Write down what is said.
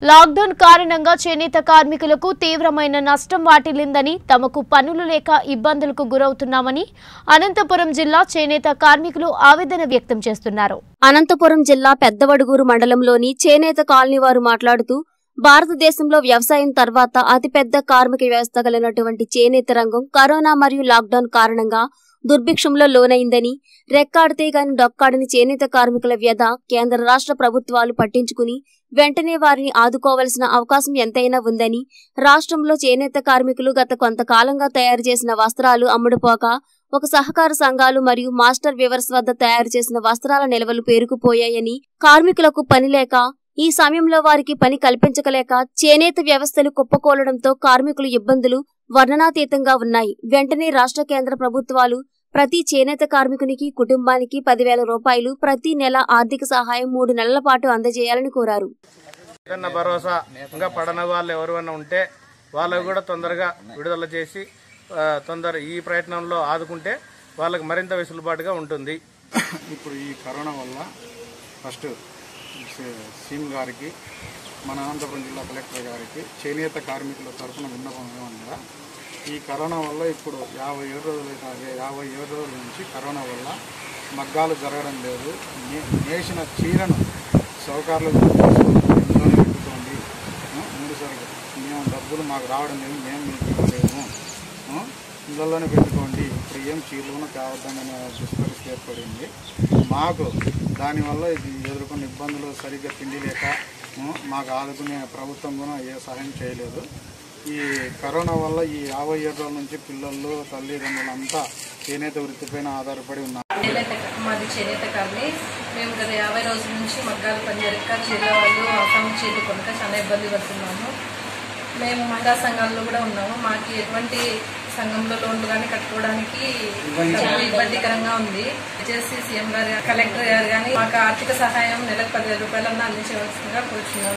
lockdown కారణంగా చేనేత కార్మికులకు తీవ్రమైన నష్టం వాటిల్లిందని తమకు పనులు లేక ఇబ్బందులకు గురవుతున్నామని అనంతపురం జిల్లా చేనేత కార్మికులు ఆవేదన వ్యక్తం చేస్తున్నారు అనంతపురం జిల్లా పెద్దవడుగూరు మండలంలోని చేనేత కాలనీ వారు మాట్లాడుతూ భారతదేశంలో వ్యవసాయం తర్వాత అతిపెద్ద కార్మిక వ్యవస్థ కలిగినటువంటి చేనేత రంగం కరోనా మరియు లాక్డౌన్ కారణంగా దుర్భిక్షంలో లోనైందని రెక్కాడితే గాని డొక్కాడని చేనేత కార్మికుల వ్యధ కేంద్ర రాష్ట్ర ప్రభుత్వాలు పట్టించుకుని వెంటనే వారిని ఆదుకోవాల్సిన అవకాశం ఎంతైనా ఉందని రాష్ట్రంలో చేనేత కార్మికులు గత కొంతకాలంగా తయారు చేసిన వస్త్రాలు అమ్ముడుపోక ఒక సహకార సంఘాలు మరియు మాస్టర్ వివర్స్ వద్ద తయారు చేసిన వస్త్రాల నిల్వలు పేరుకుపోయాయని కార్మికులకు పని లేక ఈ సమయంలో వారికి పని కల్పించకలేక చేనేత వ్యవస్థలు కుప్పకూలడంతో కార్మికులు ఇబ్బందులు వర్ణనాతీతంగా ఉన్నాయి వెంటనే రాష్ట్ర కేంద్ర ప్రభుత్వాలు ప్రతి చేనేత కార్మికునికి కుటుంబానికి పదివేల రూపాయలు ప్రతి నెల ఆర్థిక సహాయం మూడు నెలల పాటు అందజేయాలని కోరారు ఏదన్నా భరోసా ఇంకా పడని వాళ్ళు ఎవరైనా ఉంటే వాళ్ళకు కూడా తొందరగా విడుదల చేసి ఆ, తొందర ఈ ప్రయత్నంలో ఆదుకుంటే వాళ్ళకి మరింత వెసులుబాటుగా ఉంటుంది ఇప్పుడు ఈ కరోనా వల్ల ఫస్ట్ సీఎం గారికి మన అనంతపురం జిల్లా కలెక్టర్ గారికి చేనేత కార్మికుల తరఫున విన్నపం ఏమనగా ఈ కరోనా వల్ల ఇప్పుడు యాభై ఏడు రోజులు అదే యాభై ఏడు రోజుల నుంచి కరోనా వల్ల మగ్గాలు జరగడం లేదు నే- నేసిన చీరను సౌకర్యాలు ఇంట్లోనే పెట్టుకోండి ఆ, మూడు సార్లు మేము డబ్బులు మాకు రావడం లేదు మేము మీకు ఇవ్వలేము ఆ, ఇళ్ళల్లోనే పెట్టుకోండి ఇప్పుడు ఏం చీరలు కావద్దని దుష్పరిస్థితి ఏర్పడింది మాకు దానివల్ల ఇది ఎదుర్కొన్న ఇబ్బందులు సరిగ్గా తిండి లేక ఆ, మాకు ఆదుకునే ప్రభుత్వం కూడా ఏ సహాయం చేయలేదు ఈ కరోనా వల్ల ఈ యాభై ఏడు రోజుల నుంచి పిల్లలు తల్లిదండ్రులు అంతా చేనేత వృత్తిపైన ఆధారపడి ఉన్నారు చేనేత మాది చేనేత కాలనీ మేము గత యాభై రోజుల నుంచి మగ్గాల పని జరగక చీరల వాళ్ళు అసం చీరలు కొనక చాలా ఇబ్బంది పడుతున్నాము మేము మహిళా సంఘాల్లో కూడా ఉన్నాము మాకు ఎటువంటి సంఘంలో లోన్లు కానీ కట్టుకోవడానికి చాలా ఇబ్బందికరంగా ఉంది చేసి సీఎం గారు కలెక్టర్ గారు కానీ మాకు ఆర్థిక సహాయం నెలకు పదివేల రూపాయలన్నా అందించవలసిందిగా కోరుచున్నాము